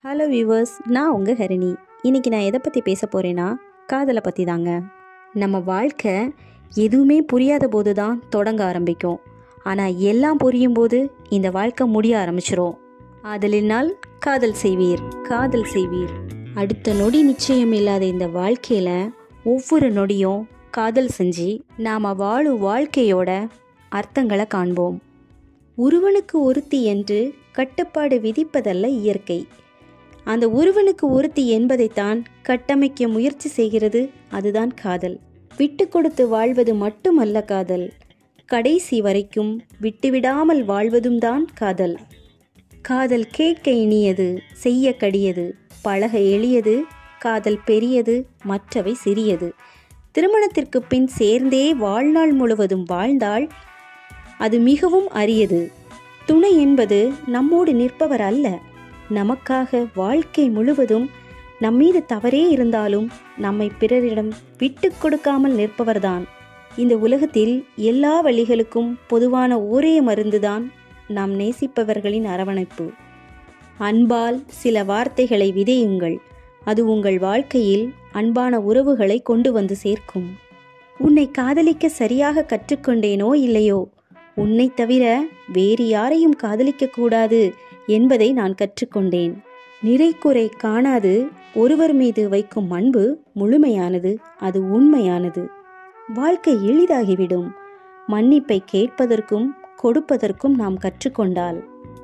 hello viewers நான் உங்கள் ஹரிணி இன்னைக்கு நான் எதை பற்றி பேச போகிறேன்னா காதலை பற்றி தாங்க நம்ம வாழ்க்கை எதுவுமே புரியாத போது தான் தொடங்க ஆரம்பிக்கும் ஆனால் எல்லாம் புரியும் போது இந்த வாழ்க்கை முடிய ஆரம்பிச்சிரும் ஆதலினால் காதல் செய்வீர் காதல் செய்வீர் அடுத்த நொடி நிச்சயம் இல்லாத இந்த வாழ்க்கையில் ஒவ்வொரு நொடியும் காதல் செஞ்சு நாம் வாழும் வாழ்க்கையோட அர்த்தங்களை காண்போம் ஒருவனுக்கு ஒருத்தி என்று கட்டுப்பாடு விதிப்பதல்ல இயற்கை அந்த ஒருவனுக்கு ஒருத்தி என்பதைத்தான் கட்டமைக்க முயற்சி செய்கிறது அதுதான் காதல் விட்டு கொடுத்து வாழ்வது மட்டுமல்ல காதல் கடைசி வரைக்கும் விட்டுவிடாமல் வாழ்வதும் தான் காதல் காதல் கேட்க இனியது செய்ய கடியது பழக எளியது காதல் பெரியது மற்றவை சிறியது திருமணத்திற்கு பின் சேர்ந்தே வாழ்நாள் முழுவதும் வாழ்ந்தால் அது மிகவும் அரியது துணை என்பது நம்மோடு நிற்பவர் அல்ல நமக்காக வாழ்க்கை முழுவதும் நம்மீது தவறே இருந்தாலும் நம்மை பிறரிடம் விட்டு கொடுக்காமல் நிற்பவர்தான் இந்த உலகத்தில் எல்லா வழிகளுக்கும் பொதுவான ஒரே மருந்துதான் நாம் நேசிப்பவர்களின் அரவணைப்பு அன்பால் சில வார்த்தைகளை விதையுங்கள் அது உங்கள் வாழ்க்கையில் அன்பான உறவுகளை கொண்டு வந்து சேர்க்கும் உன்னை காதலிக்க சரியாக கற்றுக்கொண்டேனோ இல்லையோ உன்னை தவிர வேறு யாரையும் காதலிக்க கூடாது என்பதை நான் கற்றுக்கொண்டேன் நிறைக்குறை காணாது ஒருவர் மீது வைக்கும் அன்பு முழுமையானது அது உண்மையானது வாழ்க்கை எளிதாகிவிடும் மன்னிப்பை கேட்பதற்கும் கொடுப்பதற்கும் நாம் கற்றுக்கொண்டால்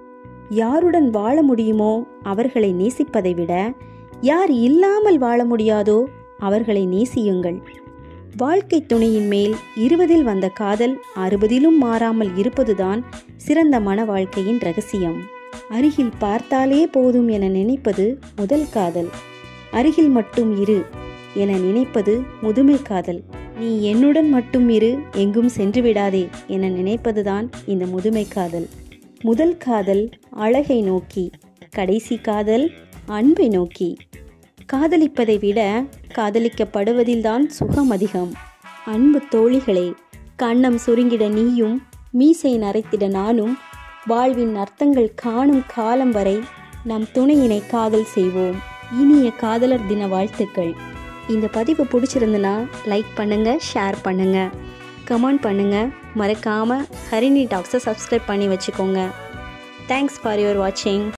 யாருடன் வாழ முடியுமோ அவர்களை நேசிப்பதை விட யார் இல்லாமல் வாழ முடியாதோ அவர்களை நேசியுங்கள் வாழ்க்கை துணையின் மேல் இருபதில் வந்த காதல் அறுபதிலும் மாறாமல் இருப்பதுதான் சிறந்த மன வாழ்க்கையின் ரகசியம் அருகில் பார்த்தாலே போதும் என நினைப்பது முதல் காதல் அருகில் மட்டும் இரு என நினைப்பது முதுமை காதல் நீ என்னுடன் மட்டும் இரு எங்கும் சென்று விடாதே என நினைப்பதுதான் இந்த முதுமை காதல் முதல் காதல் அழகை நோக்கி கடைசி காதல் அன்பை நோக்கி காதலிப்பதை விட காதலிக்கப்படுவதில்தான் சுகம் அதிகம் அன்பு தோழிகளே கண்ணம் சுருங்கிட நீயும் மீசை நரைத்திட நானும் வாழ்வின் அர்த்தங்கள் காணும் காலம் வரை நம் துணையினை காதல் செய்வோம் இனிய காதலர் தின வாழ்த்துக்கள் இந்த பதிவு பிடிச்சிருந்துன்னா லைக் பண்ணுங்க ஷேர் பண்ணுங்க கமெண்ட் பண்ணுங்க மறக்காம ஹரிணி டாக்ஸை சப்ஸ்கிரைப் பண்ணி வச்சுக்கோங்க தேங்க்ஸ் ஃபார் யுவர் வாட்சிங்